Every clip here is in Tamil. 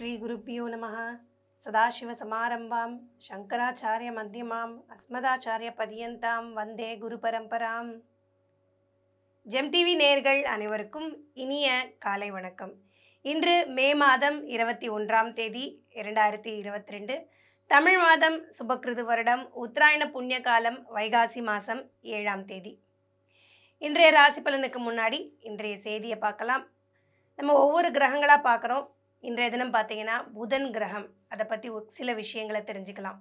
श्रीगुरुभ्यो नमः सदाशिवसमारम्भां शङ्कराचार्यमध्यमाम् अस्मदाச்சாரியபர்யந்தாம் வந்தே குரு பரம்பராம் ஜெம் டிவி நேர்கள் அனைவருக்கும் இனிய காலை வணக்கம் இன்று மே மாதம் இருபத்தி ஒன்றாம் தேதி இரண்டாயிரத்தி இருபத்தி ரெண்டு தமிழ் மாதம் சுபக்கிருது வருடம் உத்தராயண புண்ணிய காலம் வைகாசி மாதம் ஏழாம் தேதி இன்றைய ராசி பலனுக்கு முன்னாடி இன்றைய செய்தியை பார்க்கலாம் நம்ம ஒவ்வொரு கிரகங்களாக பார்க்குறோம் இன்றைய தினம் பார்த்தீங்கன்னா புதன் கிரகம் அதை பற்றி சில விஷயங்களை தெரிஞ்சுக்கலாம்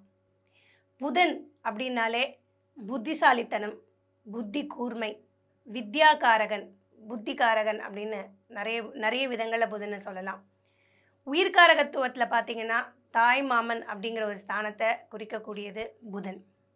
புதன் அப்படின்னாலே புத்திசாலித்தனம் புத்தி கூர்மை வித்யாகாரகன் புத்திகாரகன் அப்படின்னு நிறைய நிறைய விதங்களில் புதனை சொல்லலாம் உயிர்காரகத்துவத்தில் பார்த்தீங்கன்னா தாய் மாமன் அப்படிங்கிற ஒரு ஸ்தானத்தை குறிக்கக்கூடியது புதன்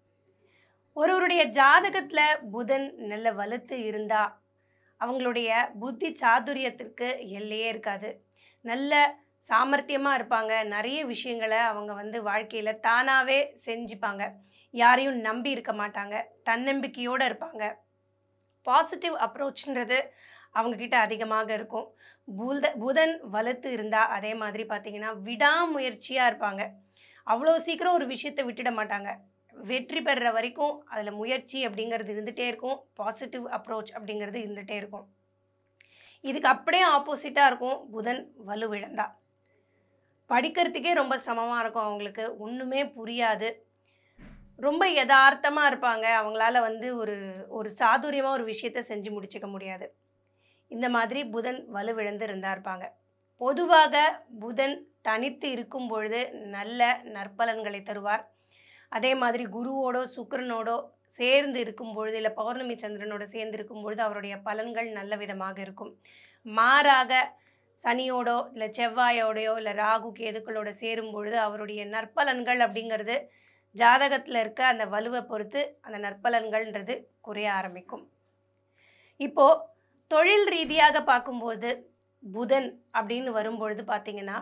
ஒருவருடைய ஜாதகத்தில் புதன் நல்ல வலுத்து இருந்தா அவங்களுடைய புத்தி சாதுரியத்திற்கு எல்லையே இருக்காது நல்ல சாமர்த்தியமாக இருப்பாங்க நிறைய விஷயங்களை அவங்க வந்து வாழ்க்கையில் தானாகவே செஞ்சுப்பாங்க யாரையும் நம்பி இருக்க மாட்டாங்க தன்னம்பிக்கையோடு இருப்பாங்க பாசிட்டிவ் அப்ரோச்ன்றது அவங்கக்கிட்ட அதிகமாக இருக்கும் புத புதன் வலுத்து இருந்தால் அதே மாதிரி பார்த்தீங்கன்னா விடாமுயற்சியாக இருப்பாங்க அவ்வளோ சீக்கிரம் ஒரு விஷயத்தை விட்டுட மாட்டாங்க வெற்றி பெறுற வரைக்கும் அதில் முயற்சி அப்படிங்கிறது இருந்துகிட்டே இருக்கும் பாசிட்டிவ் அப்ரோச் அப்படிங்கிறது இருந்துகிட்டே இருக்கும் இதுக்கு அப்படியே ஆப்போசிட்டாக இருக்கும் புதன் வலுவிழந்தா படிக்கிறதுக்கே ரொம்ப சிரமமாக இருக்கும் அவங்களுக்கு ஒன்றுமே புரியாது ரொம்ப யதார்த்தமாக இருப்பாங்க அவங்களால வந்து ஒரு ஒரு சாதுரியமாக ஒரு விஷயத்த செஞ்சு முடிச்சுக்க முடியாது இந்த மாதிரி புதன் வலுவிழந்து இருந்தா இருப்பாங்க பொதுவாக புதன் தனித்து இருக்கும் பொழுது நல்ல நற்பலன்களை தருவார் அதே மாதிரி குருவோடோ சுக்கிரனோடோ சேர்ந்து இருக்கும் பொழுது இல்லை பௌர்ணமி சந்திரனோட சேர்ந்து இருக்கும் பொழுது அவருடைய பலன்கள் நல்ல விதமாக இருக்கும் மாறாக சனியோடோ இல்லை செவ்வாயோடையோ இல்லை ராகு கேதுக்களோட சேரும் பொழுது அவருடைய நற்பலன்கள் அப்படிங்கிறது ஜாதகத்தில் இருக்க அந்த வலுவை பொறுத்து அந்த நற்பலன்கள்ன்றது குறைய ஆரம்பிக்கும் இப்போது தொழில் ரீதியாக பார்க்கும்போது புதன் அப்படின்னு வரும்பொழுது பார்த்தீங்கன்னா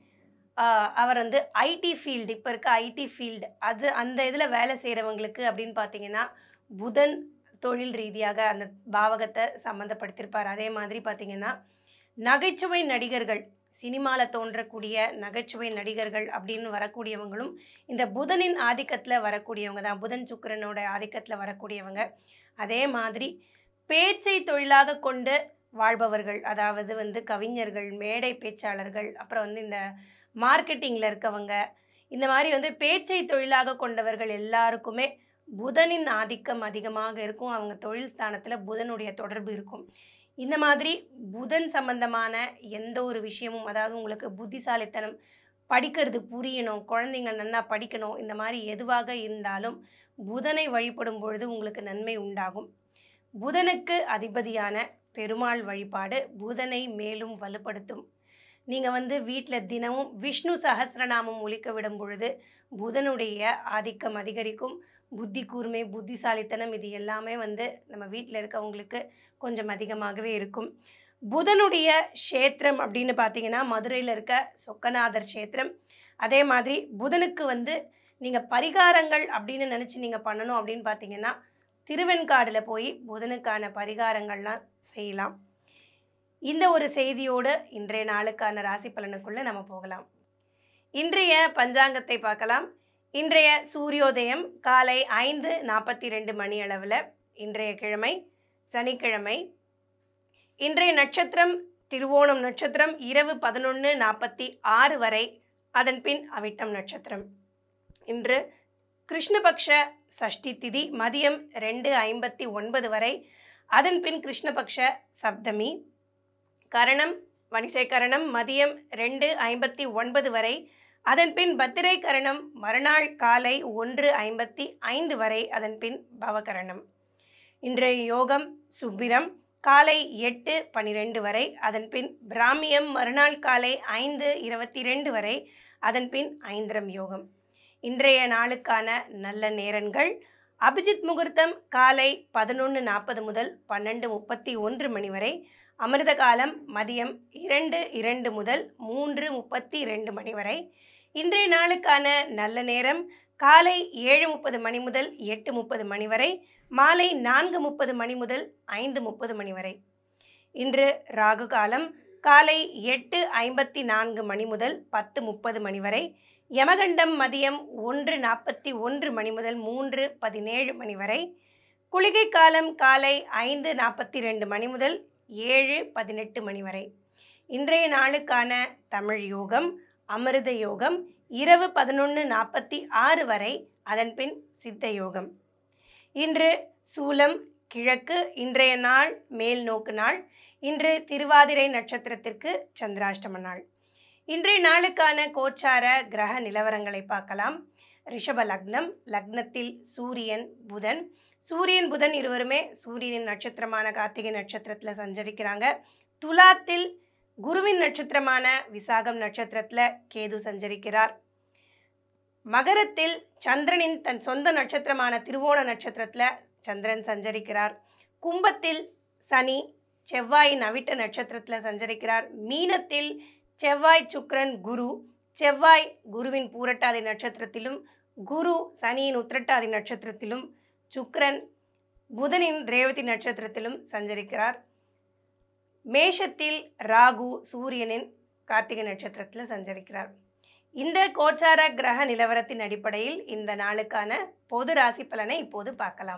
ஆஹ் அவர் வந்து ஐடி ஃபீல்டு இப்போ இருக்க ஐடி ஃபீல்டு அது அந்த இதில் வேலை செய்கிறவங்களுக்கு அப்படின்னு பார்த்தீங்கன்னா புதன் தொழில் ரீதியாக அந்த பாவகத்தை சம்மந்தப்படுத்தியிருப்பார் அதே மாதிரி பார்த்தீங்கன்னா நகைச்சுவை நடிகர்கள் சினிமாவில் தோன்றக்கூடிய நகைச்சுவை நடிகர்கள் அப்படின்னு வரக்கூடியவங்களும் இந்த புதனின் ஆதிக்கத்தில் வரக்கூடியவங்க தான் புதன் சுக்கிரனோட ஆதிக்கத்தில் வரக்கூடியவங்க அதே மாதிரி பேச்சை தொழிலாக கொண்டு வாழ்பவர்கள் அதாவது வந்து கவிஞர்கள் மேடை பேச்சாளர்கள் அப்புறம் வந்து இந்த மார்க்கெட்டிங்கில் இருக்கவங்க இந்த மாதிரி வந்து பேச்சை தொழிலாக கொண்டவர்கள் எல்லாருக்குமே புதனின் ஆதிக்கம் அதிகமாக இருக்கும் அவங்க தொழில் ஸ்தானத்தில் புதனுடைய தொடர்பு இருக்கும் இந்த மாதிரி புதன் சம்பந்தமான எந்த ஒரு விஷயமும் அதாவது உங்களுக்கு புத்திசாலித்தனம் படிக்கிறது புரியணும் குழந்தைங்க நல்லா படிக்கணும் இந்த மாதிரி எதுவாக இருந்தாலும் புதனை வழிபடும் பொழுது உங்களுக்கு நன்மை உண்டாகும் புதனுக்கு அதிபதியான பெருமாள் வழிபாடு புதனை மேலும் வலுப்படுத்தும் நீங்கள் வந்து வீட்டில் தினமும் விஷ்ணு சஹஸ்ரநாமம் ஒலிக்க விடும் பொழுது புதனுடைய ஆதிக்கம் அதிகரிக்கும் புத்தி கூர்மை புத்திசாலித்தனம் இது எல்லாமே வந்து நம்ம வீட்டில் இருக்கவங்களுக்கு கொஞ்சம் அதிகமாகவே இருக்கும் புதனுடைய க்ஷேத்திரம் அப்படின்னு பார்த்தீங்கன்னா மதுரையில் இருக்க சொக்கநாதர் க்ஷேத்திரம் அதே மாதிரி புதனுக்கு வந்து நீங்கள் பரிகாரங்கள் அப்படின்னு நினச்சி நீங்கள் பண்ணணும் அப்படின்னு பார்த்தீங்கன்னா திருவெண்காடில் போய் புதனுக்கான பரிகாரங்கள்லாம் செய்யலாம் இந்த ஒரு செய்தியோடு இன்றைய நாளுக்கான ராசி பலனுக்குள்ளே நம்ம போகலாம் இன்றைய பஞ்சாங்கத்தை பார்க்கலாம் இன்றைய சூரியோதயம் காலை ஐந்து நாற்பத்தி ரெண்டு மணி அளவில் இன்றைய கிழமை சனிக்கிழமை இன்றைய நட்சத்திரம் திருவோணம் நட்சத்திரம் இரவு பதினொன்று நாற்பத்தி ஆறு வரை அதன் பின் அவிட்டம் நட்சத்திரம் இன்று கிருஷ்ணபக்ஷ சஷ்டி திதி மதியம் ரெண்டு ஐம்பத்தி ஒன்பது வரை அதன் பின் கிருஷ்ணபக்ஷ சப்தமி கரணம் வணிசை கரணம் மதியம் ரெண்டு ஐம்பத்தி ஒன்பது வரை அதன் பின் பத்திரை கரணம் மறுநாள் காலை ஒன்று ஐம்பத்தி ஐந்து வரை அதன் பின் பவகரணம் இன்றைய யோகம் சுப்பிரம் காலை எட்டு பனிரெண்டு வரை அதன் பின் பிராமியம் மறுநாள் காலை ஐந்து இருபத்தி ரெண்டு வரை அதன் பின் ஐந்திரம் யோகம் இன்றைய நாளுக்கான நல்ல நேரங்கள் அபிஜித் முகூர்த்தம் காலை பதினொன்று நாற்பது முதல் பன்னெண்டு முப்பத்தி ஒன்று மணி வரை அமிர்த காலம் மதியம் இரண்டு இரண்டு முதல் மூன்று முப்பத்தி ரெண்டு மணி வரை இன்றைய நாளுக்கான நல்ல நேரம் காலை ஏழு முப்பது மணி முதல் எட்டு முப்பது மணி வரை மாலை நான்கு முப்பது மணி முதல் ஐந்து முப்பது மணி வரை இன்று ராகு காலம் காலை எட்டு ஐம்பத்தி நான்கு மணி முதல் பத்து முப்பது மணி வரை யமகண்டம் மதியம் ஒன்று நாற்பத்தி ஒன்று மணி முதல் மூன்று பதினேழு மணி வரை குளிகை காலம் காலை ஐந்து நாற்பத்தி ரெண்டு மணி முதல் ஏழு பதினெட்டு மணி வரை இன்றைய நாளுக்கான தமிழ் யோகம் அமிர்த யோகம் இரவு பதினொன்று நாற்பத்தி ஆறு வரை அதன்பின் சித்த யோகம் இன்று சூலம் கிழக்கு இன்றைய நாள் மேல் நோக்கு நாள் இன்று திருவாதிரை நட்சத்திரத்திற்கு சந்திராஷ்டம நாள் இன்றைய நாளுக்கான கோச்சார கிரக நிலவரங்களை பார்க்கலாம் ரிஷப லக்னம் லக்னத்தில் சூரியன் புதன் சூரியன் புதன் இருவருமே சூரியனின் நட்சத்திரமான கார்த்திகை நட்சத்திரத்தில் சஞ்சரிக்கிறாங்க துலாத்தில் குருவின் நட்சத்திரமான விசாகம் நட்சத்திரத்தில் கேது சஞ்சரிக்கிறார் மகரத்தில் சந்திரனின் தன் சொந்த நட்சத்திரமான திருவோண நட்சத்திரத்தில் சந்திரன் சஞ்சரிக்கிறார் கும்பத்தில் சனி செவ்வாயின் அவிட்ட நட்சத்திரத்தில் சஞ்சரிக்கிறார் மீனத்தில் செவ்வாய் சுக்கிரன் குரு செவ்வாய் குருவின் பூரட்டாதி நட்சத்திரத்திலும் குரு சனியின் உத்திரட்டாதி நட்சத்திரத்திலும் சுக்கிரன் புதனின் ரேவதி நட்சத்திரத்திலும் சஞ்சரிக்கிறார் மேஷத்தில் ராகு சூரியனின் கார்த்திகை நட்சத்திரத்தில் சஞ்சரிக்கிறார் இந்த கோச்சார கிரக நிலவரத்தின் அடிப்படையில் இந்த நாளுக்கான பொது ராசி பலனை இப்போது பார்க்கலாம்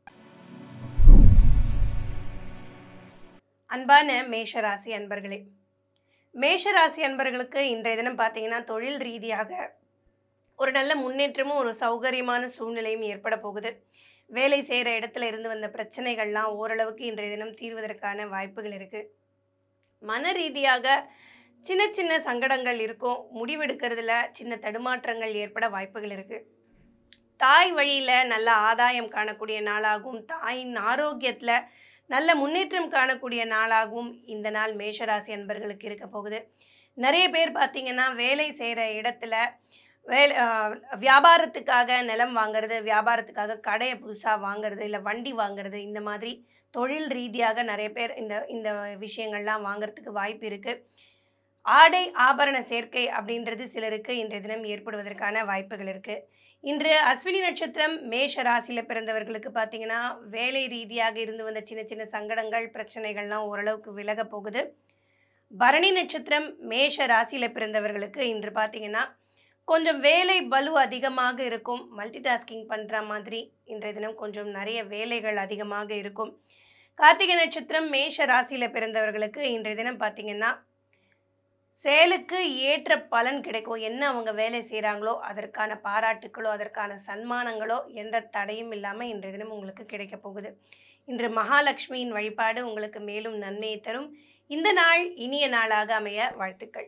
அன்பான மேஷராசி அன்பர்களே மேஷராசி அன்பர்களுக்கு இன்றைய தினம் பார்த்தீங்கன்னா தொழில் ரீதியாக ஒரு நல்ல முன்னேற்றமும் ஒரு சௌகரியமான சூழ்நிலையும் ஏற்பட போகுது வேலை செய்கிற இடத்துல இருந்து வந்த பிரச்சனைகள்லாம் ஓரளவுக்கு இன்றைய தினம் தீர்வதற்கான வாய்ப்புகள் இருக்குது மன ரீதியாக சின்ன சின்ன சங்கடங்கள் இருக்கும் முடிவெடுக்கிறதுல சின்ன தடுமாற்றங்கள் ஏற்பட வாய்ப்புகள் இருக்குது தாய் வழியில் நல்ல ஆதாயம் காணக்கூடிய நாளாகவும் தாயின் ஆரோக்கியத்தில் நல்ல முன்னேற்றம் காணக்கூடிய நாளாகவும் இந்த நாள் மேஷராசி அன்பர்களுக்கு இருக்க போகுது நிறைய பேர் பார்த்திங்கன்னா வேலை செய்கிற இடத்துல வேலை வியாபாரத்துக்காக நிலம் வாங்குறது வியாபாரத்துக்காக கடையை புதுசாக வாங்குறது இல்லை வண்டி வாங்குறது இந்த மாதிரி தொழில் ரீதியாக நிறைய பேர் இந்த இந்த விஷயங்கள்லாம் வாங்குறதுக்கு வாய்ப்பு இருக்குது ஆடை ஆபரண சேர்க்கை அப்படின்றது சிலருக்கு இன்றைய தினம் ஏற்படுவதற்கான வாய்ப்புகள் இருக்குது இன்று அஸ்வினி நட்சத்திரம் மேஷ ராசியில் பிறந்தவர்களுக்கு பார்த்தீங்கன்னா வேலை ரீதியாக இருந்து வந்த சின்ன சின்ன சங்கடங்கள் பிரச்சனைகள்லாம் ஓரளவுக்கு விலக போகுது பரணி நட்சத்திரம் மேஷ ராசியில் பிறந்தவர்களுக்கு இன்று பார்த்தீங்கன்னா கொஞ்சம் வேலை பலு அதிகமாக இருக்கும் மல்டி டாஸ்கிங் பண்ணுற மாதிரி இன்றைய தினம் கொஞ்சம் நிறைய வேலைகள் அதிகமாக இருக்கும் கார்த்திகை நட்சத்திரம் மேஷ ராசியில் பிறந்தவர்களுக்கு இன்றைய தினம் பார்த்திங்கன்னா செயலுக்கு ஏற்ற பலன் கிடைக்கும் என்ன அவங்க வேலை செய்கிறாங்களோ அதற்கான பாராட்டுக்களோ அதற்கான சன்மானங்களோ என்ற தடையும் இல்லாமல் இன்றைய தினம் உங்களுக்கு கிடைக்க போகுது இன்று மகாலட்சுமியின் வழிபாடு உங்களுக்கு மேலும் நன்மையை தரும் இந்த நாள் இனிய நாளாக அமைய வாழ்த்துக்கள்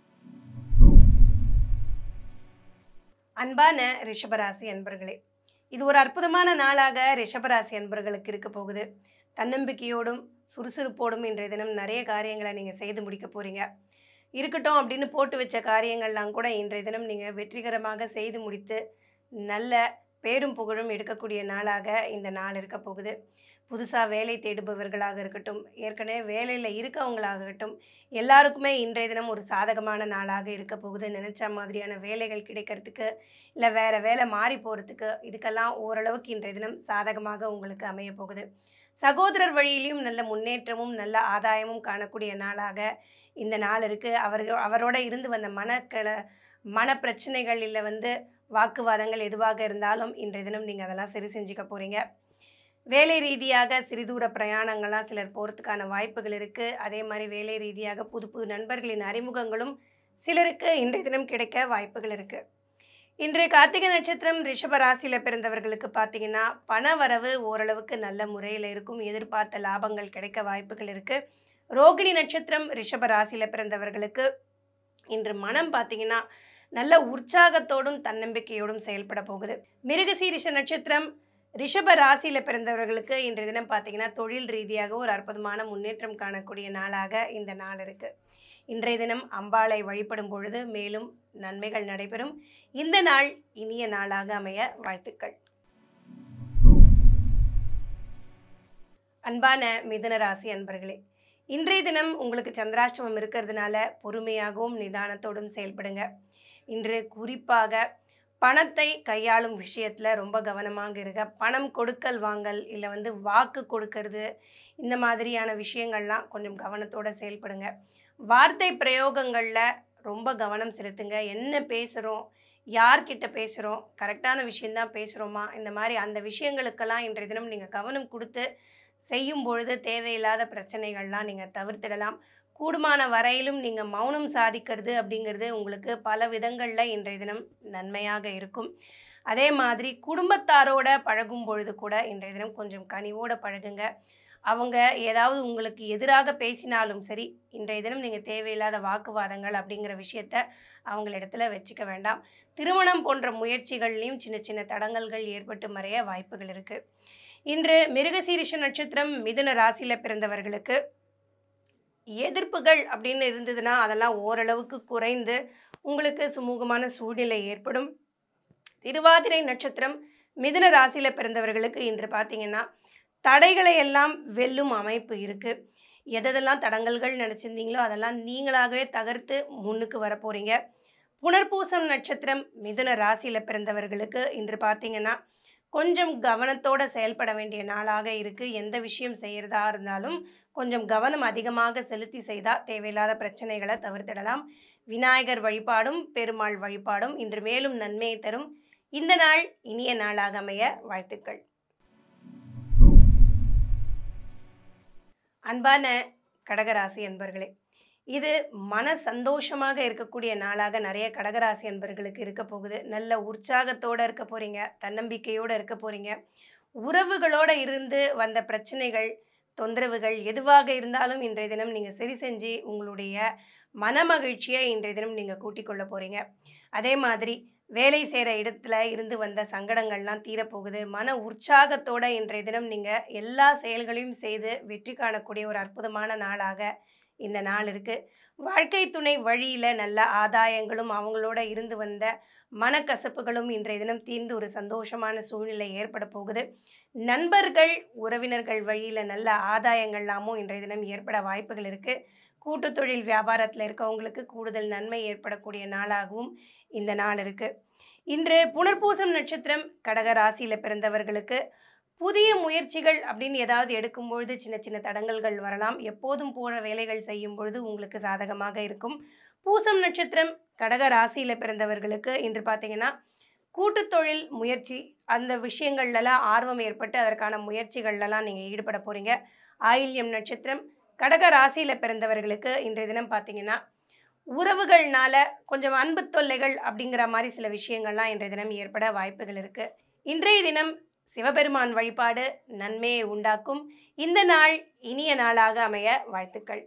அன்பான ரிஷபராசி அன்பர்களே இது ஒரு அற்புதமான நாளாக ரிஷபராசி அன்பர்களுக்கு இருக்க போகுது தன்னம்பிக்கையோடும் சுறுசுறுப்போடும் இன்றைய தினம் நிறைய காரியங்களை நீங்கள் செய்து முடிக்க போகிறீங்க இருக்கட்டும் அப்படின்னு போட்டு வச்ச காரியங்கள்லாம் கூட இன்றைய தினம் நீங்கள் வெற்றிகரமாக செய்து முடித்து நல்ல பேரும் புகழும் எடுக்கக்கூடிய நாளாக இந்த நாள் இருக்க போகுது புதுசாக வேலை தேடுபவர்களாக இருக்கட்டும் ஏற்கனவே வேலையில் இருக்கவங்களாக இருக்கட்டும் எல்லாருக்குமே இன்றைய தினம் ஒரு சாதகமான நாளாக இருக்க போகுது நினச்ச மாதிரியான வேலைகள் கிடைக்கிறதுக்கு இல்லை வேறு வேலை மாறி போகிறதுக்கு இதுக்கெல்லாம் ஓரளவுக்கு இன்றைய தினம் சாதகமாக உங்களுக்கு அமைய போகுது சகோதரர் வழியிலையும் நல்ல முன்னேற்றமும் நல்ல ஆதாயமும் காணக்கூடிய நாளாக இந்த நாள் இருக்குது அவர்கள் அவரோட இருந்து வந்த மனக்கள மன பிரச்சனைகள் இல்லை வந்து வாக்குவாதங்கள் எதுவாக இருந்தாலும் இன்றைய தினம் நீங்கள் அதெல்லாம் சரி செஞ்சுக்க போகிறீங்க வேலை ரீதியாக சிறிதூர பிரயாணங்கள்லாம் சிலர் போகிறதுக்கான வாய்ப்புகள் இருக்குது அதே மாதிரி வேலை ரீதியாக புது புது நண்பர்களின் அறிமுகங்களும் சிலருக்கு இன்றைய தினம் கிடைக்க வாய்ப்புகள் இருக்குது இன்று கார்த்திகை நட்சத்திரம் ரிஷப ராசியில் பிறந்தவர்களுக்கு பார்த்தீங்கன்னா பண வரவு ஓரளவுக்கு நல்ல முறையில் இருக்கும் எதிர்பார்த்த லாபங்கள் கிடைக்க வாய்ப்புகள் இருக்குது ரோகிணி நட்சத்திரம் ரிஷப ராசியில் பிறந்தவர்களுக்கு இன்று மனம் பார்த்தீங்கன்னா நல்ல உற்சாகத்தோடும் தன்னம்பிக்கையோடும் செயல்பட போகுது மிருகசீரிஷ நட்சத்திரம் ரிஷப ராசியில் பிறந்தவர்களுக்கு இன்றைய தினம் பார்த்தீங்கன்னா தொழில் ரீதியாக ஒரு அற்புதமான முன்னேற்றம் காணக்கூடிய நாளாக இந்த நாள் இருக்குது இன்றைய தினம் அம்பாளை வழிபடும் பொழுது மேலும் நன்மைகள் நடைபெறும் இந்த நாள் இனிய நாளாக அமைய வாழ்த்துக்கள் அன்பான மிதுன ராசி அன்பர்களே இன்றைய தினம் உங்களுக்கு சந்திராஷ்டமம் இருக்கிறதுனால பொறுமையாகவும் நிதானத்தோடும் செயல்படுங்க இன்று குறிப்பாக பணத்தை கையாளும் விஷயத்தில் ரொம்ப கவனமாக இருங்க பணம் கொடுக்கல் வாங்கல் இல்லை வந்து வாக்கு கொடுக்கறது இந்த மாதிரியான விஷயங்கள்லாம் கொஞ்சம் கவனத்தோடு செயல்படுங்க வார்த்தை பிரயோகங்களில் ரொம்ப கவனம் செலுத்துங்க என்ன பேசுகிறோம் யார்கிட்ட பேசுகிறோம் கரெக்டான விஷயந்தான் பேசுகிறோமா இந்த மாதிரி அந்த விஷயங்களுக்கெல்லாம் இன்றைய தினம் நீங்கள் கவனம் கொடுத்து செய்யும் பொழுது தேவையில்லாத பிரச்சனைகள்லாம் நீங்கள் தவிர்த்திடலாம் கூடுமான வரையிலும் நீங்கள் மௌனம் சாதிக்கிறது அப்படிங்கிறது உங்களுக்கு பல விதங்களில் இன்றைய தினம் நன்மையாக இருக்கும் அதே மாதிரி குடும்பத்தாரோட பழகும் பொழுது கூட இன்றைய தினம் கொஞ்சம் கனிவோட பழகுங்க அவங்க ஏதாவது உங்களுக்கு எதிராக பேசினாலும் சரி இன்றைய தினம் நீங்கள் தேவையில்லாத வாக்குவாதங்கள் அப்படிங்கிற விஷயத்த அவங்களிடத்துல வச்சுக்க வேண்டாம் திருமணம் போன்ற முயற்சிகள்லையும் சின்ன சின்ன தடங்கல்கள் ஏற்பட்டு மறைய வாய்ப்புகள் இருக்குது இன்று மிருகசீரிஷ நட்சத்திரம் மிதுன ராசியில் பிறந்தவர்களுக்கு எதிர்ப்புகள் அப்படின்னு இருந்ததுன்னா அதெல்லாம் ஓரளவுக்கு குறைந்து உங்களுக்கு சுமூகமான சூழ்நிலை ஏற்படும் திருவாதிரை நட்சத்திரம் மிதுன ராசியில் பிறந்தவர்களுக்கு இன்று பார்த்தீங்கன்னா தடைகளை எல்லாம் வெல்லும் அமைப்பு இருக்குது எதெல்லாம் தடங்கல்கள் நினச்சிருந்தீங்களோ அதெல்லாம் நீங்களாகவே தகர்த்து முன்னுக்கு வர போகிறீங்க புனர்பூசம் நட்சத்திரம் மிதுன ராசியில் பிறந்தவர்களுக்கு இன்று பார்த்தீங்கன்னா கொஞ்சம் கவனத்தோட செயல்பட வேண்டிய நாளாக இருக்குது எந்த விஷயம் செய்கிறதா இருந்தாலும் கொஞ்சம் கவனம் அதிகமாக செலுத்தி செய்தால் தேவையில்லாத பிரச்சனைகளை தவிர்த்திடலாம் விநாயகர் வழிபாடும் பெருமாள் வழிபாடும் இன்று மேலும் நன்மையை தரும் இந்த நாள் இனிய நாளாக அமைய வாழ்த்துக்கள் அன்பான கடகராசி அன்பர்களே இது மன சந்தோஷமாக இருக்கக்கூடிய நாளாக நிறைய கடகராசி அன்பர்களுக்கு இருக்க போகுது நல்ல உற்சாகத்தோடு இருக்க போகிறீங்க தன்னம்பிக்கையோடு இருக்க போகிறீங்க உறவுகளோடு இருந்து வந்த பிரச்சனைகள் தொந்தரவுகள் எதுவாக இருந்தாலும் இன்றைய தினம் நீங்கள் சரி செஞ்சு உங்களுடைய மனமகிழ்ச்சியை இன்றைய தினம் நீங்கள் கூட்டிக் கொள்ள போகிறீங்க அதே மாதிரி வேலை செய்கிற இடத்துல இருந்து வந்த சங்கடங்கள்லாம் தீரப்போகுது மன உற்சாகத்தோட இன்றைய தினம் நீங்கள் எல்லா செயல்களையும் செய்து வெற்றி காணக்கூடிய ஒரு அற்புதமான நாளாக இந்த நாள் இருக்குது வாழ்க்கை துணை வழியில் நல்ல ஆதாயங்களும் அவங்களோட இருந்து வந்த மனக்கசப்புகளும் இன்றைய தினம் தீர்ந்து ஒரு சந்தோஷமான சூழ்நிலை ஏற்பட போகுது நண்பர்கள் உறவினர்கள் வழியில் நல்ல ஆதாயங்கள்லாமும் இன்றைய தினம் ஏற்பட வாய்ப்புகள் இருக்குது கூட்டு தொழில் வியாபாரத்தில் இருக்கவங்களுக்கு கூடுதல் நன்மை ஏற்படக்கூடிய நாளாகவும் இந்த நாள் இருக்குது இன்று புனர்பூசம் நட்சத்திரம் கடக ராசியில் பிறந்தவர்களுக்கு புதிய முயற்சிகள் அப்படின்னு ஏதாவது எடுக்கும்பொழுது சின்ன சின்ன தடங்கல்கள் வரலாம் எப்போதும் போற வேலைகள் செய்யும் பொழுது உங்களுக்கு சாதகமாக இருக்கும் பூசம் நட்சத்திரம் கடக ராசியில் பிறந்தவர்களுக்கு இன்று பார்த்தீங்கன்னா கூட்டுத் தொழில் முயற்சி அந்த விஷயங்கள்லாம் ஆர்வம் ஏற்பட்டு அதற்கான முயற்சிகள்லாம் நீங்கள் ஈடுபட போகிறீங்க ஆயில்யம் நட்சத்திரம் கடக ராசியில் பிறந்தவர்களுக்கு இன்றைய தினம் பார்த்தீங்கன்னா உறவுகள்னால கொஞ்சம் அன்பு தொல்லைகள் அப்படிங்கிற மாதிரி சில விஷயங்கள்லாம் இன்றைய தினம் ஏற்பட வாய்ப்புகள் இருக்குது இன்றைய தினம் சிவபெருமான் வழிபாடு நன்மையை உண்டாக்கும் இந்த நாள் இனிய நாளாக அமைய வாழ்த்துக்கள்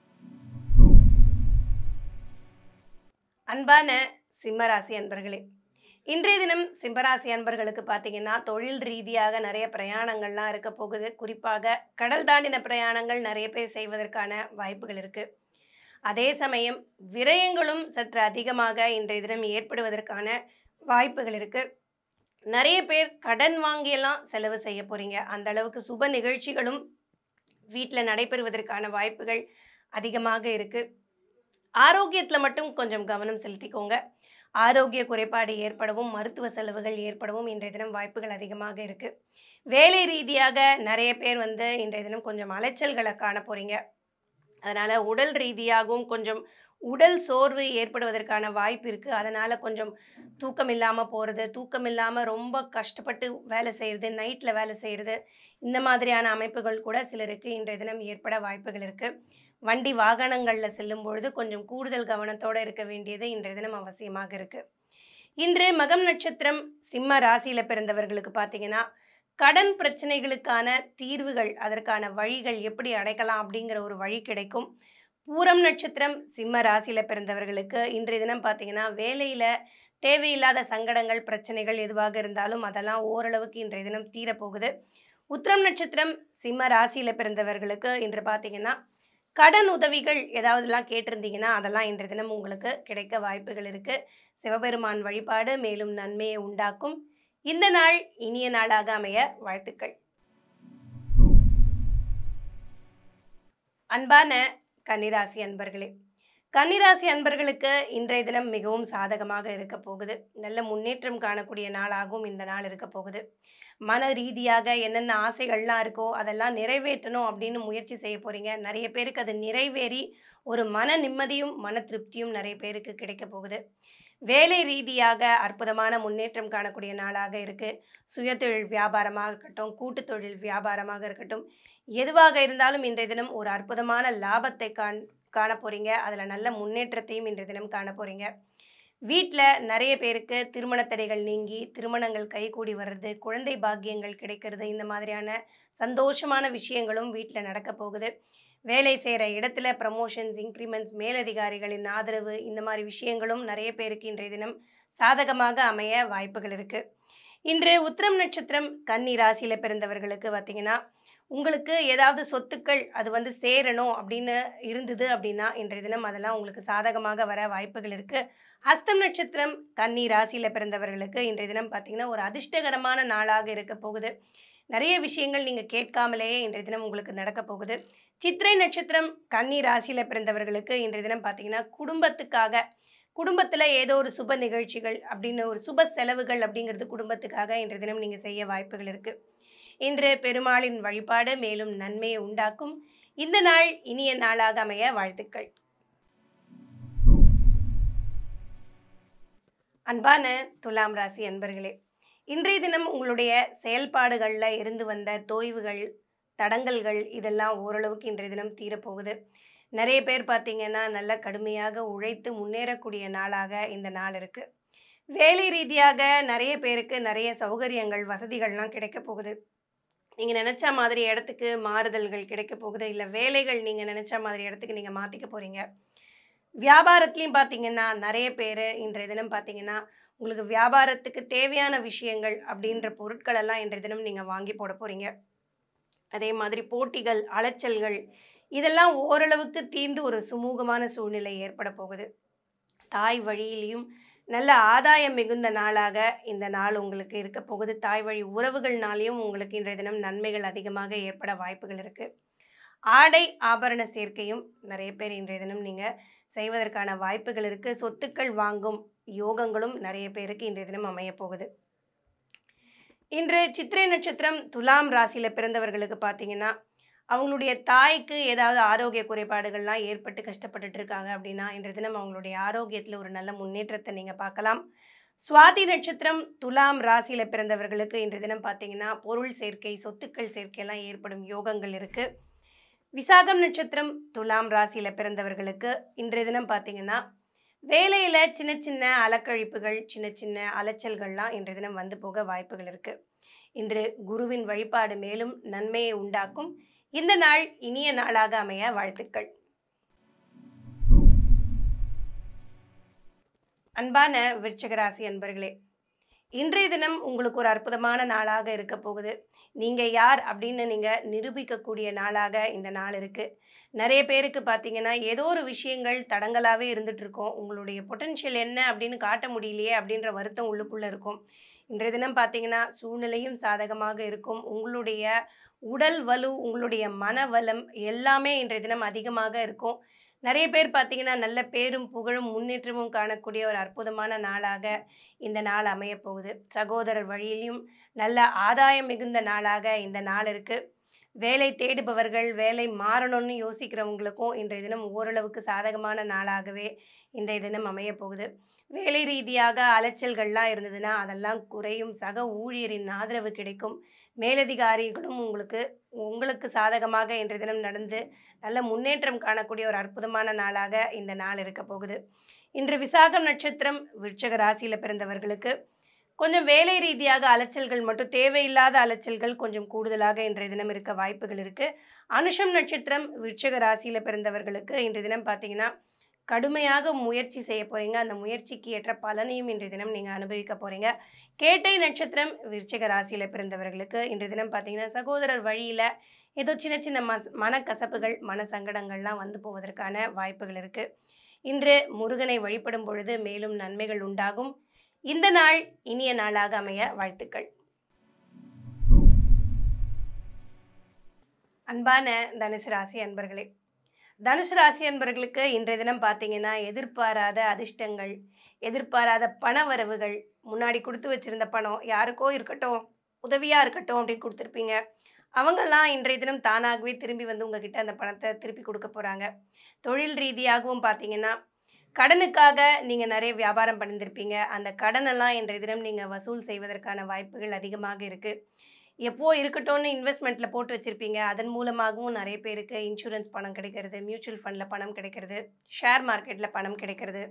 அன்பான சிம்மராசி அன்பர்களே இன்றைய தினம் சிம்மராசி அன்பர்களுக்கு பார்த்தீங்கன்னா தொழில் ரீதியாக நிறைய பிரயாணங்கள்லாம் இருக்க போகுது குறிப்பாக கடல் தாண்டின பிரயாணங்கள் நிறைய பேர் செய்வதற்கான வாய்ப்புகள் இருக்குது அதே சமயம் விரயங்களும் சற்று அதிகமாக இன்றைய தினம் ஏற்படுவதற்கான வாய்ப்புகள் இருக்குது நிறைய பேர் கடன் வாங்கியெல்லாம் செலவு செய்ய போகிறீங்க அந்த அளவுக்கு சுப நிகழ்ச்சிகளும் வீட்டில் நடைபெறுவதற்கான வாய்ப்புகள் அதிகமாக இருக்குது ஆரோக்கியத்தில் மட்டும் கொஞ்சம் கவனம் செலுத்திக்கோங்க ஆரோக்கிய குறைபாடு ஏற்படவும் மருத்துவ செலவுகள் ஏற்படவும் இன்றைய தினம் வாய்ப்புகள் அதிகமாக இருக்குது வேலை ரீதியாக நிறைய பேர் வந்து இன்றைய தினம் கொஞ்சம் அலைச்சல்களை காண போகிறீங்க அதனால் உடல் ரீதியாகவும் கொஞ்சம் உடல் சோர்வு ஏற்படுவதற்கான வாய்ப்பு இருக்குது அதனால் கொஞ்சம் தூக்கம் இல்லாமல் போகிறது தூக்கம் இல்லாமல் ரொம்ப கஷ்டப்பட்டு வேலை செய்கிறது நைட்டில் வேலை செய்கிறது இந்த மாதிரியான அமைப்புகள் கூட சிலருக்கு இன்றைய தினம் ஏற்பட வாய்ப்புகள் இருக்குது வண்டி வாகனங்களில் செல்லும் பொழுது கொஞ்சம் கூடுதல் கவனத்தோடு இருக்க வேண்டியது இன்றைய தினம் அவசியமாக இருக்குது இன்று மகம் நட்சத்திரம் சிம்ம ராசியில் பிறந்தவர்களுக்கு பார்த்தீங்கன்னா கடன் பிரச்சனைகளுக்கான தீர்வுகள் அதற்கான வழிகள் எப்படி அடைக்கலாம் அப்படிங்கிற ஒரு வழி கிடைக்கும் பூரம் நட்சத்திரம் சிம்ம ராசியில் பிறந்தவர்களுக்கு இன்றைய தினம் பார்த்தீங்கன்னா வேலையில் தேவையில்லாத சங்கடங்கள் பிரச்சனைகள் எதுவாக இருந்தாலும் அதெல்லாம் ஓரளவுக்கு இன்றைய தினம் தீரப்போகுது உத்திரம் நட்சத்திரம் சிம்ம ராசியில் பிறந்தவர்களுக்கு இன்று பார்த்தீங்கன்னா கடன் உதவிகள் ஏதாவதுலாம் கேட்டிருந்தீங்கன்னா அதெல்லாம் இன்றைய தினம் உங்களுக்கு கிடைக்க வாய்ப்புகள் இருக்குது சிவபெருமான் வழிபாடு மேலும் நன்மையை உண்டாக்கும் இந்த நாள் இனிய நாளாக அமைய வாழ்த்துக்கள் அன்பான கன்னிராசி அன்பர்களே கன்னிராசி அன்பர்களுக்கு இன்றைய தினம் மிகவும் சாதகமாக இருக்க போகுது நல்ல முன்னேற்றம் காணக்கூடிய நாளாகவும் இந்த நாள் இருக்க போகுது மன ரீதியாக என்னென்ன ஆசைகள்லாம் இருக்கோ அதெல்லாம் நிறைவேற்றணும் அப்படின்னு முயற்சி செய்ய போறீங்க நிறைய பேருக்கு அது நிறைவேறி ஒரு மன நிம்மதியும் மன திருப்தியும் நிறைய பேருக்கு கிடைக்க போகுது வேலை ரீதியாக அற்புதமான முன்னேற்றம் காணக்கூடிய நாளாக இருக்கு சுயதொழில் வியாபாரமாக இருக்கட்டும் கூட்டுத் தொழில் வியாபாரமாக இருக்கட்டும் எதுவாக இருந்தாலும் இன்றைய தினம் ஒரு அற்புதமான லாபத்தை காண் காண போறீங்க அதில் நல்ல முன்னேற்றத்தையும் இன்றைய தினம் காண போறீங்க வீட்டில் நிறைய பேருக்கு திருமண தடைகள் நீங்கி திருமணங்கள் கைகூடி வர்றது குழந்தை பாக்கியங்கள் கிடைக்கிறது இந்த மாதிரியான சந்தோஷமான விஷயங்களும் வீட்டில் நடக்க போகுது வேலை செய்கிற இடத்துல ப்ரமோஷன்ஸ் இன்க்ரிமெண்ட்ஸ் மேலதிகாரிகளின் ஆதரவு இந்த மாதிரி விஷயங்களும் நிறைய பேருக்கு இன்றைய தினம் சாதகமாக அமைய வாய்ப்புகள் இருக்குது இன்று உத்திரம் நட்சத்திரம் கன்னி ராசியில் பிறந்தவர்களுக்கு பார்த்தீங்கன்னா உங்களுக்கு ஏதாவது சொத்துக்கள் அது வந்து சேரணும் அப்படின்னு இருந்தது அப்படின்னா இன்றைய தினம் அதெல்லாம் உங்களுக்கு சாதகமாக வர வாய்ப்புகள் இருக்குது ஹஸ்தம் நட்சத்திரம் கன்னி ராசியில் பிறந்தவர்களுக்கு இன்றைய தினம் பார்த்தீங்கன்னா ஒரு அதிர்ஷ்டகரமான நாளாக இருக்க போகுது நிறைய விஷயங்கள் நீங்கள் கேட்காமலேயே இன்றைய தினம் உங்களுக்கு நடக்க போகுது சித்திரை நட்சத்திரம் கன்னி ராசியில் பிறந்தவர்களுக்கு இன்றைய தினம் பார்த்தீங்கன்னா குடும்பத்துக்காக குடும்பத்தில் ஏதோ ஒரு சுப நிகழ்ச்சிகள் அப்படின்னு ஒரு சுப செலவுகள் அப்படிங்கிறது குடும்பத்துக்காக இன்றைய தினம் நீங்கள் செய்ய வாய்ப்புகள் இருக்குது இன்று பெருமாளின் வழிபாடு மேலும் நன்மையை உண்டாக்கும் இந்த நாள் இனிய நாளாக அமைய வாழ்த்துக்கள் அன்பான துலாம் ராசி அன்பர்களே இன்றைய தினம் உங்களுடைய செயல்பாடுகளில் இருந்து வந்த தோய்வுகள் தடங்கல்கள் இதெல்லாம் ஓரளவுக்கு இன்றைய தினம் தீரப்போகுது நிறைய பேர் பார்த்தீங்கன்னா நல்ல கடுமையாக உழைத்து முன்னேறக்கூடிய நாளாக இந்த நாள் இருக்குது வேலை ரீதியாக நிறைய பேருக்கு நிறைய சௌகரியங்கள் வசதிகள்லாம் கிடைக்க போகுது நீங்கள் நினச்ச மாதிரி இடத்துக்கு மாறுதல்கள் கிடைக்க போகுது இல்லை வேலைகள் நீங்கள் நினச்ச மாதிரி இடத்துக்கு நீங்கள் மாற்றிக்க போகிறீங்க வியாபாரத்துலேயும் பார்த்தீங்கன்னா நிறைய பேர் இன்றைய தினம் பார்த்தீங்கன்னா உங்களுக்கு வியாபாரத்துக்கு தேவையான விஷயங்கள் அப்படின்ற பொருட்கள் எல்லாம் இன்றைய தினம் நீங்கள் வாங்கி போட போகிறீங்க அதே மாதிரி போட்டிகள் அலைச்சல்கள் இதெல்லாம் ஓரளவுக்கு தீர்ந்து ஒரு சுமூகமான சூழ்நிலை ஏற்பட போகுது தாய் வழியிலையும் நல்ல ஆதாயம் மிகுந்த நாளாக இந்த நாள் உங்களுக்கு இருக்க போகுது தாய் வழி உறவுகள்னாலையும் உங்களுக்கு இன்றைய தினம் நன்மைகள் அதிகமாக ஏற்பட வாய்ப்புகள் இருக்குது ஆடை ஆபரண சேர்க்கையும் நிறைய பேர் இன்றைய தினம் நீங்கள் செய்வதற்கான வாய்ப்புகள் இருக்குது சொத்துக்கள் வாங்கும் யோகங்களும் நிறைய பேருக்கு இன்றைய தினம் அமைய போகுது இன்று சித்திரை நட்சத்திரம் துலாம் ராசியில் பிறந்தவர்களுக்கு பார்த்தீங்கன்னா அவங்களுடைய தாய்க்கு ஏதாவது ஆரோக்கிய குறைபாடுகள்லாம் ஏற்பட்டு கஷ்டப்பட்டுட்டு இருக்காங்க அப்படின்னா இன்றைய தினம் அவங்களுடைய ஆரோக்கியத்தில் ஒரு நல்ல முன்னேற்றத்தை நீங்கள் பார்க்கலாம் சுவாதி நட்சத்திரம் துலாம் ராசியில் பிறந்தவர்களுக்கு இன்றைய தினம் பார்த்தீங்கன்னா பொருள் சேர்க்கை சொத்துக்கள் சேர்க்கையெல்லாம் ஏற்படும் யோகங்கள் இருக்குது விசாகம் நட்சத்திரம் துலாம் ராசியில் பிறந்தவர்களுக்கு இன்றைய தினம் பார்த்தீங்கன்னா வேலையில் சின்ன சின்ன அலக்கழிப்புகள் சின்ன சின்ன அலைச்சல்கள்லாம் இன்றைய தினம் வந்து போக வாய்ப்புகள் இருக்குது இன்று குருவின் வழிபாடு மேலும் நன்மையை உண்டாக்கும் இந்த நாள் இனிய நாளாக அமைய வாழ்த்துக்கள் அன்பான விருச்சிக ராசி அன்பர்களே இன்றைய தினம் உங்களுக்கு ஒரு அற்புதமான நாளாக இருக்க போகுது நீங்கள் யார் அப்படின்னு நீங்கள் நிரூபிக்கக்கூடிய நாளாக இந்த நாள் இருக்குது நிறைய பேருக்கு பார்த்தீங்கன்னா ஏதோ ஒரு விஷயங்கள் தடங்களாகவே இருந்துட்டு இருக்கோம் உங்களுடைய பொட்டென்ஷியல் என்ன அப்படின்னு காட்ட முடியலையே அப்படின்ற வருத்தம் உள்ளுக்குள்ளே இருக்கும் இன்றைய தினம் பார்த்தீங்கன்னா சூழ்நிலையும் சாதகமாக இருக்கும் உங்களுடைய உடல் வலு உங்களுடைய மன வளம் எல்லாமே இன்றைய தினம் அதிகமாக இருக்கும் நிறைய பேர் பார்த்தீங்கன்னா நல்ல பேரும் புகழும் முன்னேற்றமும் காணக்கூடிய ஒரு அற்புதமான நாளாக இந்த நாள் அமைய போகுது சகோதரர் வழியிலும் நல்ல ஆதாயம் மிகுந்த நாளாக இந்த நாள் இருக்குது வேலை தேடுபவர்கள் வேலை மாறணும்னு யோசிக்கிறவங்களுக்கும் இன்றைய தினம் ஓரளவுக்கு சாதகமான நாளாகவே இன்றைய தினம் அமைய போகுது வேலை ரீதியாக அலைச்சல்கள்லாம் இருந்ததுன்னா அதெல்லாம் குறையும் சக ஊழியரின் ஆதரவு கிடைக்கும் மேலதிகாரிகளும் உங்களுக்கு உங்களுக்கு சாதகமாக இன்றைய தினம் நடந்து நல்ல முன்னேற்றம் காணக்கூடிய ஒரு அற்புதமான நாளாக இந்த நாள் இருக்க போகுது இன்று விசாகம் நட்சத்திரம் விருச்சக ராசியில் பிறந்தவர்களுக்கு கொஞ்சம் வேலை ரீதியாக அலைச்சல்கள் மட்டும் தேவையில்லாத அலைச்சல்கள் கொஞ்சம் கூடுதலாக இன்றைய தினம் இருக்க வாய்ப்புகள் இருக்குது அனுஷம் நட்சத்திரம் விருச்சக ராசியில் பிறந்தவர்களுக்கு இன்றைய தினம் பார்த்தீங்கன்னா கடுமையாக முயற்சி செய்ய போகிறீங்க அந்த முயற்சிக்கு ஏற்ற பலனையும் இன்றைய தினம் நீங்கள் அனுபவிக்க போகிறீங்க கேட்டை நட்சத்திரம் விருச்சிக ராசியில் பிறந்தவர்களுக்கு இன்றைய தினம் பார்த்தீங்கன்னா சகோதரர் வழியில் ஏதோ சின்ன சின்ன மஸ் மனக்கசப்புகள் மன சங்கடங்கள்லாம் வந்து போவதற்கான வாய்ப்புகள் இருக்குது இன்று முருகனை வழிபடும் பொழுது மேலும் நன்மைகள் உண்டாகும் இந்த நாள் இனிய நாளாக அமைய வாழ்த்துக்கள் அன்பான தனுசு ராசி அன்பர்களே தனுசு ராசி அன்பர்களுக்கு இன்றைய தினம் பார்த்தீங்கன்னா எதிர்பாராத அதிர்ஷ்டங்கள் எதிர்பாராத பண வரவுகள் முன்னாடி கொடுத்து வச்சிருந்த பணம் யாருக்கோ இருக்கட்டும் உதவியாக இருக்கட்டும் அப்படின்னு கொடுத்துருப்பீங்க அவங்கெல்லாம் இன்றைய தினம் தானாகவே திரும்பி வந்து உங்ககிட்ட அந்த பணத்தை திருப்பி கொடுக்க போகிறாங்க தொழில் ரீதியாகவும் பார்த்தீங்கன்னா கடனுக்காக நீங்கள் நிறைய வியாபாரம் பண்ணியிருப்பீங்க அந்த கடனெல்லாம் இன்றைய தினம் நீங்கள் வசூல் செய்வதற்கான வாய்ப்புகள் அதிகமாக இருக்குது எப்போ இருக்கட்டும்னு இன்வெஸ்ட்மெண்ட்டில் போட்டு வச்சுருப்பீங்க அதன் மூலமாகவும் நிறைய பேருக்கு இன்சூரன்ஸ் பணம் கிடைக்கிறது மியூச்சுவல் ஃபண்டில் பணம் கிடைக்கிறது ஷேர் மார்க்கெட்டில் பணம் கிடைக்கிறது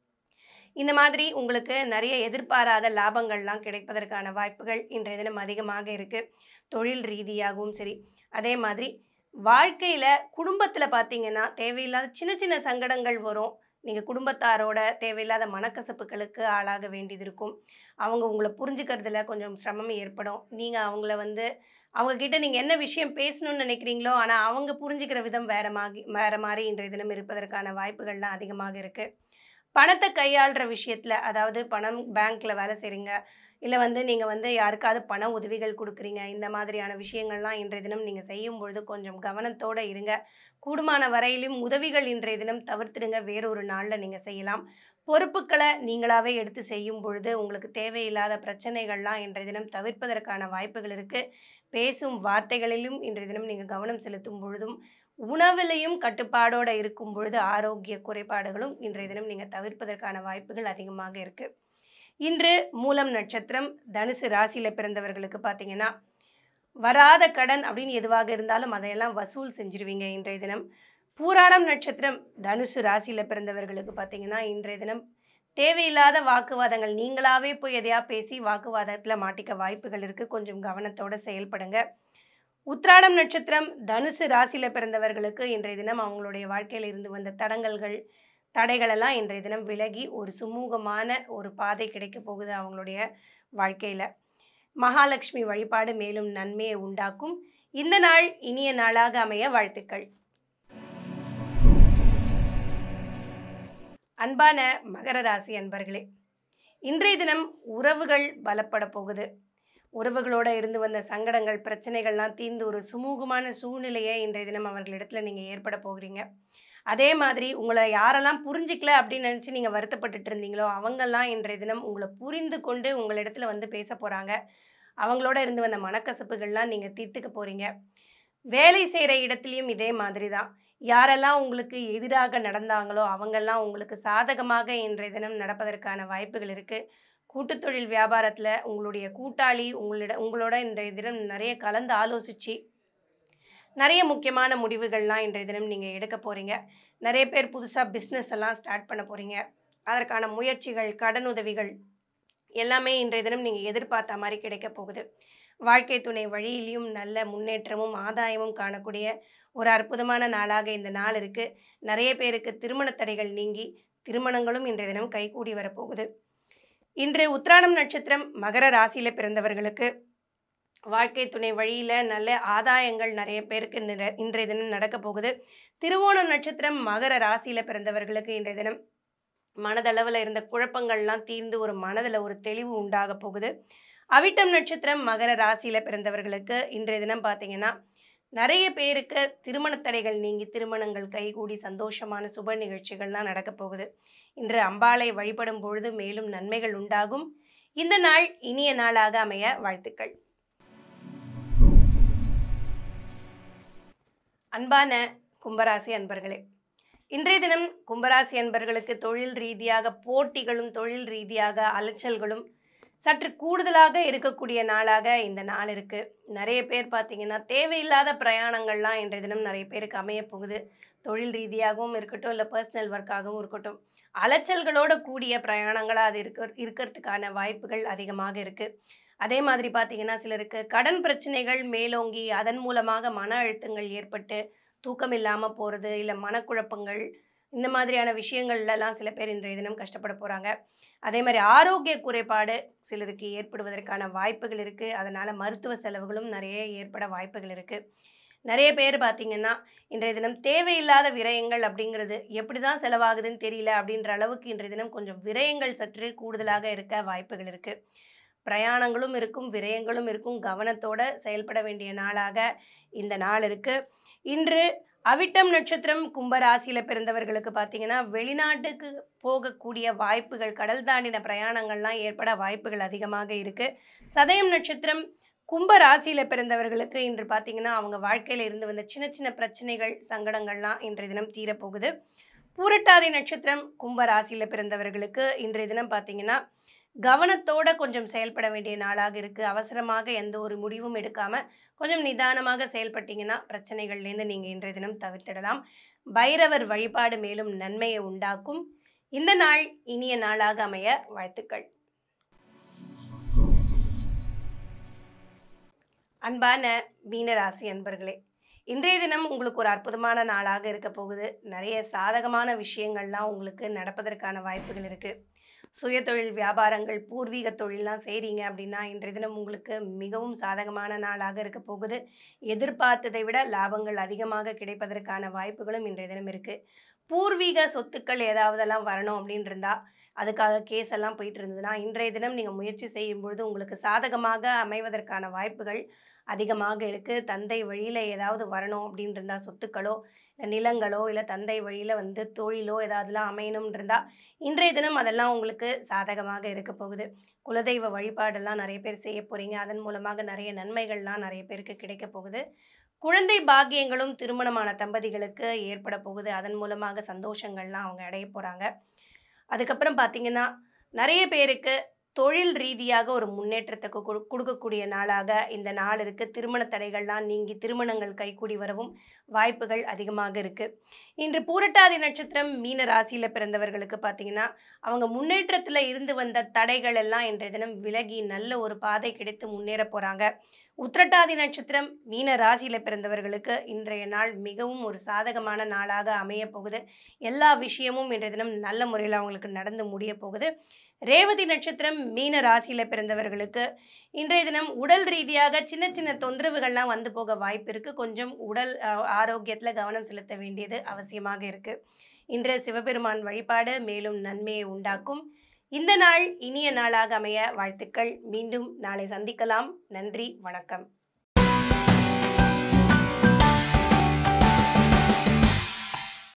இந்த மாதிரி உங்களுக்கு நிறைய எதிர்பாராத லாபங்கள்லாம் கிடைப்பதற்கான வாய்ப்புகள் இன்றைய தினம் அதிகமாக இருக்குது தொழில் ரீதியாகவும் சரி அதே மாதிரி வாழ்க்கையில் குடும்பத்தில் பார்த்தீங்கன்னா தேவையில்லாத சின்ன சின்ன சங்கடங்கள் வரும் நீங்கள் குடும்பத்தாரோட தேவையில்லாத மனக்கசப்புகளுக்கு ஆளாக வேண்டியது இருக்கும் அவங்க உங்களை புரிஞ்சுக்கிறதுல கொஞ்சம் சிரமம் ஏற்படும் நீங்கள் அவங்கள வந்து அவங்கக்கிட்ட நீங்கள் என்ன விஷயம் பேசணும்னு நினைக்கிறீங்களோ ஆனால் அவங்க புரிஞ்சுக்கிற விதம் வேற மாகி வேறு மாதிரி இன்றைய தினம் இருப்பதற்கான வாய்ப்புகள்லாம் அதிகமாக இருக்குது பணத்தை கையாளுற விஷயத்தில் அதாவது பணம் பேங்க்கில் வேலை செய்கிறீங்க இல்லை வந்து நீங்கள் வந்து யாருக்காவது பண உதவிகள் கொடுக்குறீங்க இந்த மாதிரியான விஷயங்கள்லாம் இன்றைய தினம் நீங்கள் செய்யும் பொழுது கொஞ்சம் கவனத்தோடு இருங்க கூடுமான வரையிலும் உதவிகள் இன்றைய தினம் தவிர்த்துடுங்க வேறொரு நாளில் நீங்கள் செய்யலாம் பொறுப்புகளை நீங்களாகவே எடுத்து செய்யும் பொழுது உங்களுக்கு தேவையில்லாத பிரச்சனைகள்லாம் இன்றைய தினம் தவிர்ப்பதற்கான வாய்ப்புகள் இருக்குது பேசும் வார்த்தைகளிலும் இன்றைய தினம் நீங்கள் கவனம் செலுத்தும் பொழுதும் உணவிலையும் கட்டுப்பாடோடு இருக்கும் பொழுது ஆரோக்கிய குறைபாடுகளும் இன்றைய தினம் நீங்கள் தவிர்ப்பதற்கான வாய்ப்புகள் அதிகமாக இருக்குது இன்று மூலம் நட்சத்திரம் தனுசு ராசியில் பிறந்தவர்களுக்கு பார்த்தீங்கன்னா வராத கடன் அப்படின்னு எதுவாக இருந்தாலும் அதையெல்லாம் வசூல் செஞ்சிருவீங்க இன்றைய தினம் பூராடம் நட்சத்திரம் தனுசு ராசியில் பிறந்தவர்களுக்கு பார்த்தீங்கன்னா இன்றைய தினம் தேவையில்லாத வாக்குவாதங்கள் நீங்களாவே போய் எதையா பேசி வாக்குவாதத்தில் மாட்டிக்க வாய்ப்புகள் இருக்குது கொஞ்சம் கவனத்தோடு செயல்படுங்க உத்ராடம் நட்சத்திரம் தனுசு ராசியில் பிறந்தவர்களுக்கு இன்றைய தினம் அவங்களுடைய வாழ்க்கையில் இருந்து வந்த தடங்கல்கள் தடைகளெல்லாம் இன்றைய தினம் விலகி ஒரு சுமூகமான ஒரு பாதை கிடைக்க போகுது அவங்களுடைய வாழ்க்கையில் மகாலட்சுமி வழிபாடு மேலும் நன்மையை உண்டாக்கும் இந்த நாள் இனிய நாளாக அமைய வாழ்த்துக்கள் அன்பான மகர ராசி அன்பர்களே இன்றைய தினம் உறவுகள் பலப்பட போகுது உறவுகளோட இருந்து வந்த சங்கடங்கள் பிரச்சனைகள்லாம் தீர்ந்து ஒரு சுமூகமான சூழ்நிலையை இன்றைய தினம் அவர்களிடத்துல நீங்கள் ஏற்பட போகிறீங்க அதே மாதிரி உங்களை யாரெல்லாம் புரிஞ்சிக்கல அப்படின்னு நினச்சி நீங்கள் வருத்தப்பட்டுட்டு இருந்தீங்களோ அவங்கெல்லாம் இன்றைய தினம் உங்களை புரிந்து கொண்டு உங்களிடத்துல வந்து பேச போகிறாங்க அவங்களோட இருந்து வந்த மனக்கசப்புகள்லாம் நீங்கள் தீர்த்துக்க போகிறீங்க வேலை செய்கிற இடத்துலையும் இதே மாதிரி தான் யாரெல்லாம் உங்களுக்கு எதிராக நடந்தாங்களோ அவங்கெல்லாம் உங்களுக்கு சாதகமாக இன்றைய தினம் நடப்பதற்கான வாய்ப்புகள் இருக்குது கூட்டுத்தொழில் வியாபாரத்தில் உங்களுடைய கூட்டாளி உங்களிட உங்களோட இன்றைய தினம் நிறைய கலந்து ஆலோசித்து நிறைய முக்கியமான முடிவுகள்லாம் இன்றைய தினம் நீங்கள் எடுக்க போகிறீங்க நிறைய பேர் புதுசாக பிஸ்னஸ் எல்லாம் ஸ்டார்ட் பண்ண போகிறீங்க அதற்கான முயற்சிகள் கடனுதவிகள் எல்லாமே இன்றைய தினம் நீங்கள் எதிர்பார்த்த மாதிரி கிடைக்க போகுது வாழ்க்கை துணை வழியிலையும் நல்ல முன்னேற்றமும் ஆதாயமும் காணக்கூடிய ஒரு அற்புதமான நாளாக இந்த நாள் இருக்குது நிறைய பேருக்கு திருமண தடைகள் நீங்கி திருமணங்களும் இன்றைய தினம் கைகூடி வரப்போகுது இன்று உத்திராடம் நட்சத்திரம் மகர ராசியில் பிறந்தவர்களுக்கு வாழ்க்கை துணை வழியில் நல்ல ஆதாயங்கள் நிறைய பேருக்கு நிற- இன்றைய தினம் நடக்க போகுது திருவோணம் நட்சத்திரம் மகர ராசியில் பிறந்தவர்களுக்கு இன்றைய தினம் மனதளவில் இருந்த குழப்பங்கள்லாம் தீர்ந்து ஒரு மனதில் ஒரு தெளிவு உண்டாக போகுது அவிட்டம் நட்சத்திரம் மகர ராசியில் பிறந்தவர்களுக்கு இன்றைய தினம் பார்த்தீங்கன்னா நிறைய பேருக்கு திருமண தடைகள் நீங்கி திருமணங்கள் கைகூடி சந்தோஷமான சுப நிகழ்ச்சிகள்லாம் நடக்க போகுது இன்று அம்பாளை வழிபடும் பொழுது மேலும் நன்மைகள் உண்டாகும் இந்த நாள் இனிய நாளாக அமைய வாழ்த்துக்கள் அன்பான கும்பராசி அன்பர்களே இன்றைய தினம் கும்பராசி அன்பர்களுக்கு தொழில் ரீதியாக போட்டிகளும் தொழில் ரீதியாக அலைச்சல்களும் சற்று கூடுதலாக இருக்கக்கூடிய நாளாக இந்த நாள் இருக்குது நிறைய பேர் பார்த்தீங்கன்னா தேவையில்லாத பிரயாணங்கள்லாம் இன்றைய தினம் நிறைய பேருக்கு அமைய போகுது தொழில் ரீதியாகவும் இருக்கட்டும் இல்லை பர்சனல் ஒர்க்காகவும் இருக்கட்டும் அலைச்சல்களோட கூடிய பிரயாணங்களாக அது இருக்க இருக்கிறதுக்கான வாய்ப்புகள் அதிகமாக இருக்குது அதே மாதிரி பார்த்தீங்கன்னா சிலருக்கு கடன் பிரச்சனைகள் மேலோங்கி அதன் மூலமாக மன அழுத்தங்கள் ஏற்பட்டு தூக்கம் இல்லாமல் போகிறது இல்லை மனக்குழப்பங்கள் இந்த மாதிரியான விஷயங்கள்லாம் சில பேர் இன்றைய தினம் கஷ்டப்பட போகிறாங்க அதே மாதிரி ஆரோக்கிய குறைபாடு சிலருக்கு ஏற்படுவதற்கான வாய்ப்புகள் இருக்குது அதனால் மருத்துவ செலவுகளும் நிறைய ஏற்பட வாய்ப்புகள் இருக்குது நிறைய பேர் பார்த்தீங்கன்னா இன்றைய தினம் தேவையில்லாத விரயங்கள் அப்படிங்கிறது எப்படி தான் செலவாகுதுன்னு தெரியல அப்படின்ற அளவுக்கு இன்றைய தினம் கொஞ்சம் விரயங்கள் சற்று கூடுதலாக இருக்க வாய்ப்புகள் இருக்குது பிரயாணங்களும் இருக்கும் விரயங்களும் இருக்கும் கவனத்தோட செயல்பட வேண்டிய நாளாக இந்த நாள் இருக்குது இன்று அவிட்டம் நட்சத்திரம் கும்பராசியில் பிறந்தவர்களுக்கு பார்த்தீங்கன்னா வெளிநாட்டுக்கு போகக்கூடிய வாய்ப்புகள் கடல் தாண்டின பிரயாணங்கள்லாம் ஏற்பட வாய்ப்புகள் அதிகமாக இருக்குது சதயம் நட்சத்திரம் கும்ப ராசியில் பிறந்தவர்களுக்கு இன்று பார்த்தீங்கன்னா அவங்க வாழ்க்கையில் இருந்து வந்த சின்ன சின்ன பிரச்சனைகள் சங்கடங்கள்லாம் இன்றைய தினம் தீரப்போகுது பூரட்டாதி நட்சத்திரம் கும்ப ராசியில் பிறந்தவர்களுக்கு இன்றைய தினம் பார்த்தீங்கன்னா கவனத்தோட கொஞ்சம் செயல்பட வேண்டிய நாளாக இருக்குது அவசரமாக எந்த ஒரு முடிவும் எடுக்காமல் கொஞ்சம் நிதானமாக செயல்பட்டீங்கன்னா பிரச்சனைகள்லேருந்து நீங்கள் இன்றைய தினம் தவிர்த்திடலாம் பைரவர் வழிபாடு மேலும் நன்மையை உண்டாக்கும் இந்த நாள் இனிய நாளாக அமைய வாழ்த்துக்கள் அன்பான மீனராசி அன்பர்களே இன்றைய தினம் உங்களுக்கு ஒரு அற்புதமான நாளாக இருக்க போகுது நிறைய சாதகமான விஷயங்கள்லாம் உங்களுக்கு நடப்பதற்கான வாய்ப்புகள் இருக்குது சுயதொழில் வியாபாரங்கள் பூர்வீக தொழிலெலாம் செய்கிறீங்க அப்படின்னா இன்றைய தினம் உங்களுக்கு மிகவும் சாதகமான நாளாக இருக்க போகுது எதிர்பார்த்ததை விட லாபங்கள் அதிகமாக கிடைப்பதற்கான வாய்ப்புகளும் இன்றைய தினம் இருக்குது பூர்வீக சொத்துக்கள் ஏதாவதெல்லாம் வரணும் அப்படின்னு இருந்தால் அதுக்காக கேஸ் எல்லாம் போயிட்டு இருந்ததுன்னா இன்றைய தினம் நீங்கள் முயற்சி செய்யும் பொழுது உங்களுக்கு சாதகமாக அமைவதற்கான வாய்ப்புகள் அதிகமாக இருக்குது தந்தை வழியில் ஏதாவது வரணும் அப்படின்னு இருந்தால் சொத்துக்களோ இல்லை நிலங்களோ இல்லை தந்தை வழியில் வந்து தொழிலோ ஏதாவதுலாம் அமையணும்னு இருந்தால் இன்றைய தினம் அதெல்லாம் உங்களுக்கு சாதகமாக இருக்க போகுது குலதெய்வ வழிபாடெல்லாம் நிறைய பேர் செய்ய போகிறீங்க அதன் மூலமாக நிறைய நன்மைகள்லாம் நிறைய பேருக்கு கிடைக்க போகுது குழந்தை பாக்கியங்களும் திருமணமான தம்பதிகளுக்கு ஏற்பட போகுது அதன் மூலமாக சந்தோஷங்கள்லாம் அவங்க அடைய போகிறாங்க அதுக்கப்புறம் பார்த்தீங்கன்னா நிறைய பேருக்கு தொழில் ரீதியாக ஒரு முன்னேற்றத்தை கு- கொடுக்கக்கூடிய நாளாக இந்த நாள் இருக்குது திருமண தடைகள்லாம் நீங்கி திருமணங்கள் கைகூடி வரவும் வாய்ப்புகள் அதிகமாக இருக்குது இன்று பூரட்டாதி நட்சத்திரம் மீன ராசியில் பிறந்தவர்களுக்கு பார்த்தீங்கன்னா அவங்க முன்னேற்றத்தில் இருந்து வந்த தடைகள் எல்லாம் இன்றைய தினம் விலகி நல்ல ஒரு பாதை கிடைத்து முன்னேற போகிறாங்க உத்திரட்டாதி நட்சத்திரம் மீன ராசியில் பிறந்தவர்களுக்கு இன்றைய நாள் மிகவும் ஒரு சாதகமான நாளாக அமைய போகுது எல்லா விஷயமும் இன்றைய தினம் நல்ல முறையில் அவங்களுக்கு நடந்து முடிய போகுது ரேவதி நட்சத்திரம் மீன ராசியில் பிறந்தவர்களுக்கு இன்றைய தினம் உடல் ரீதியாக சின்ன சின்ன தொந்தரவுகள்லாம் வந்து போக வாய்ப்பு இருக்குது கொஞ்சம் உடல் ஆரோக்கியத்தில் கவனம் செலுத்த வேண்டியது அவசியமாக இருக்குது இன்று சிவபெருமான் வழிபாடு மேலும் நன்மையை உண்டாக்கும் இந்த நாள் இனிய நாளாக அமைய வாழ்த்துக்கள் மீண்டும் நாளை சந்திக்கலாம் நன்றி வணக்கம்